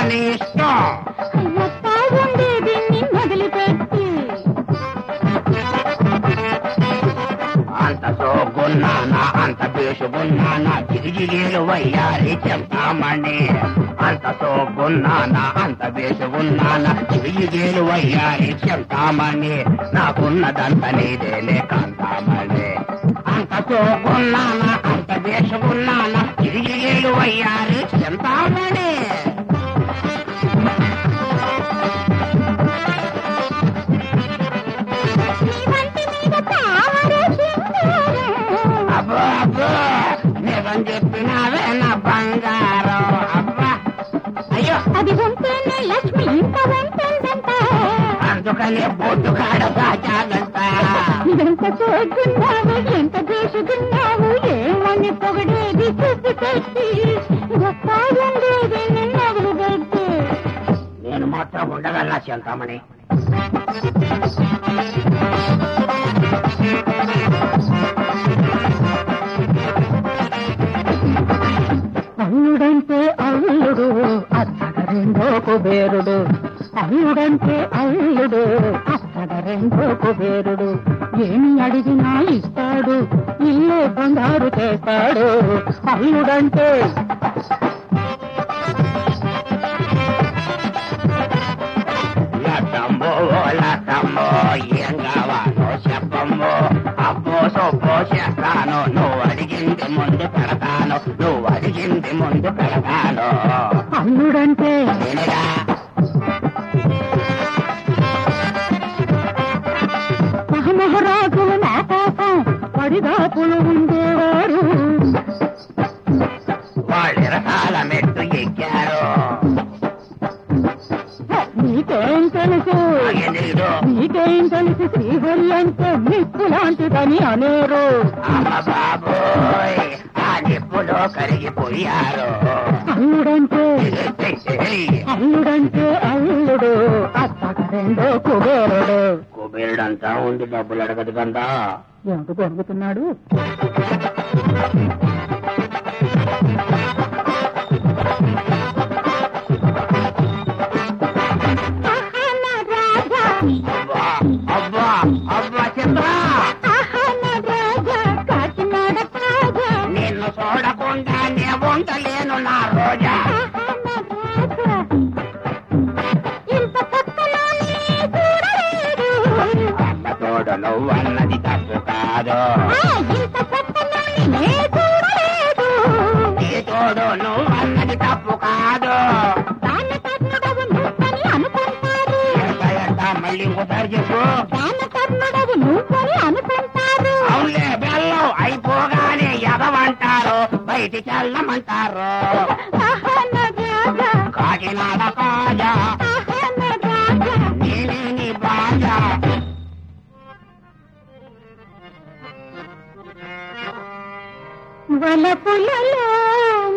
నీ ఇష్టం ఎట్టా ఉండేది నిన్ను వదిలిపెట్టి అంత సోగున్నానా అంత బేసుగున్నానా జిగిజిగేలు వయ్యారి చెప్తామని అంత సోగున్నానా అంత బేసుగున్నానా జిగిజిగేలు వయ్యారి చెప్తామని నాకున్నదంత నీదేలే కాంతామని అంత సోగున్నానా అంత బేసుగున్నానా జిగిజిగేలు వయ్యారి చెప్తామని నీ వంటి మీద తామరే సింగారం. అబ్బో అబ్బో నిజం చెప్పినావే నా బంగారం అబ్బా అయ్యో అది ఉంటేనే లక్ష్మి ఇంత ఉంటుందంట అందుకనే బొడ్డు కాడ సాచాలంట ఎంత చూస్తున్నావు ఎంత చేసుకున్నావు ఏమని పొగడేది చూసి పెట్టి గొప్ప ఉండేది నిన్ను వదిలిపెట్టి నేను మాత్రం ఉండగలనా చెంతామని అల్లుడంటే అల్లుడు అత్తగ రెండో కుబేరుడు అల్లుడంటే అల్లుడు అత్తగ రెండో కుబేరుడు ఏమి అడిగినా ఇస్తాడు ఇల్లే బంగారు చేస్తాడు అల్లుడంటే లతమ్మో లతమ్మో ఏం కావాలో చెప్పమ్మో అబ్బో సొప్పో చేస్తాను నువ్వు అడిగింది ముందు పెడతాను నువ్వు అడిగింది ముందు పెడతాను అల్లుడంటే నేనేగా మహమహరాజులు నా కోసం పడిదాపులు ఉండేవారు వాళ్ళు రకాల మెట్టు ఎక్కారు నీకేం తెలుసు నాకేం తెలీదు నీకేం తెలుసు శ్రీహరి అంటే నిప్పు లాంటిదని అనేరు అమ్మ బాబోయ్ ఆ నిప్పులో కరిగిపోయారు అల్లుడంటే అల్లుడంటే అల్లుడు అత్తగ రెండో కుబేరుడు కుబేరుడంతా ఉంది డబ్బులు అడగదు కదా ఎంత జరుగుతున్నాడు అబ్బా అబ్బా అబ్బా చంద్ర నిన్ను చూడకుండా నే ఉండలేను నా రోజా అమ్మ తోడు నువ్వు అన్నది తప్పు కాదు నీ తోడు నువ్వు అన్నది తప్పు కాదు ఎంత ఎంత మళ్ళీ ఇంకోసారి చెప్పు అనుకుంటారు అవునులే బెల్లం అయిపోగానే ఎదవంటారు బయటికి వెళ్ళమంటారు కాకినాడ కాజా నేనే నీ బాజా వలపులలో